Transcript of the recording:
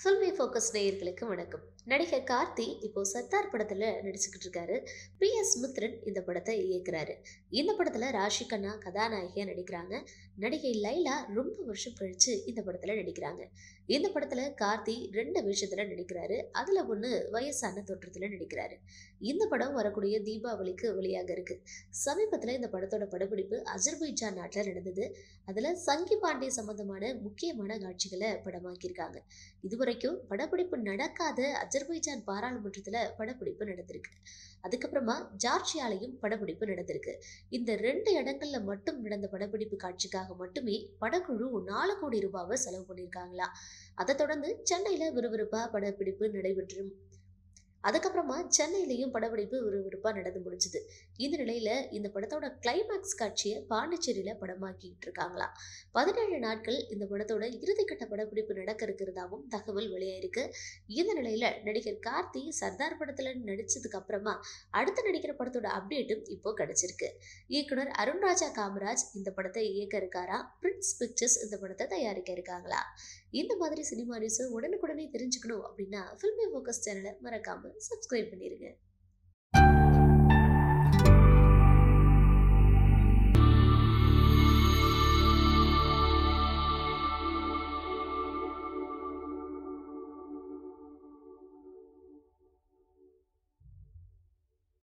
filmi focus நேயர்களுக்கு வணக்கம் நடிகர் கார்த்தி இப்போ சர்தார் படத்துல நடிச்சுக்கிட்டு இருக்காரு பி எஸ் மித்ரன் இந்த படத்தை இயக்குறாரு இந்த படத்துல ராஷி கண்ணா கதாநாயகியா நடிக்கிறாங்க நடிகை லைலா ரொம்ப வருஷம் கழிச்சு இந்த படத்துல நடிக்கிறாங்க இந்த படத்துல கார்த்தி ரெண்டு விஷயத்துல நடிக்கிறாரு அதுல ஒண்ணு வயசான தோற்றத்துல நடிக்கிறாரு இந்த படம் வரக்கூடிய தீபாவளிக்கு வெளியாக இருக்கு சமீபத்துல இந்த படத்தோட படப்பிடிப்பு அஜர்பைஜான் நாட்டுல நடந்தது அதுல சங்கி பாண்டே சம்பந்தமான முக்கியமான காட்சிகளை படமாக்கியிருக்காங்க இதுவரைக்கும் படப்பிடிப்பு நடக்காத அஜர்பைஜான் பாராளுமன்றத்துல படப்பிடிப்பு நடந்திருக்கு அதுக்கப்புறமா ஜார்ஜியாலையும் படப்பிடிப்பு நடந்திருக்கு இந்த ரெண்டு இடங்கள்ல மட்டும் நடந்த படப்பிடிப்பு காட்சிக்காக மட்டுமே படக்குழு நாலு கோடி ரூபாவை செலவு பண்ணியிருக்காங்களா அதை தொடர்ந்து சென்னையில விறுவிறுப்பா படப்பிடிப்பு நடைபெற்றும் அதுக்கப்புறமா சென்னையிலையும் படப்பிடிப்பு விறுவிறுப்பா நடந்து முடிஞ்சுது இந்த நிலையில இந்த படத்தோட கிளைமேக்ஸ் காட்சியை பாண்டிச்சேரியில படமாக்கிட்டு இருக்காங்களா பதினேழு நாட்கள் இந்த படத்தோட இறுதிக்கட்ட படப்பிடிப்பு நடக்க இருக்கிறதாவும் தகவல் வெளியாயிருக்கு இந்த நிலையில நடிகர் கார்த்தி சர்தார் படத்துல நடிச்சதுக்கு அப்புறமா அடுத்து நடிக்கிற படத்தோட அப்டேட்டும் இப்போ கிடைச்சிருக்கு இயக்குனர் அருண்ராஜா காமராஜ் இந்த படத்தை இயக்க இருக்காரா பிரின்ஸ் பிக்சர்ஸ் இந்த படத்தை தயாரிக்க இருக்காங்களா இந்த மாதிரி சினிமா நியூஸை உடனுக்குடனே தெரிஞ்சுக்கணும் அப்படின்னா ஃபில்மி ஃபோக்கஸ் சேனலை மறக்காம சப்ஸ்கிரைப் பண்ணிருங்க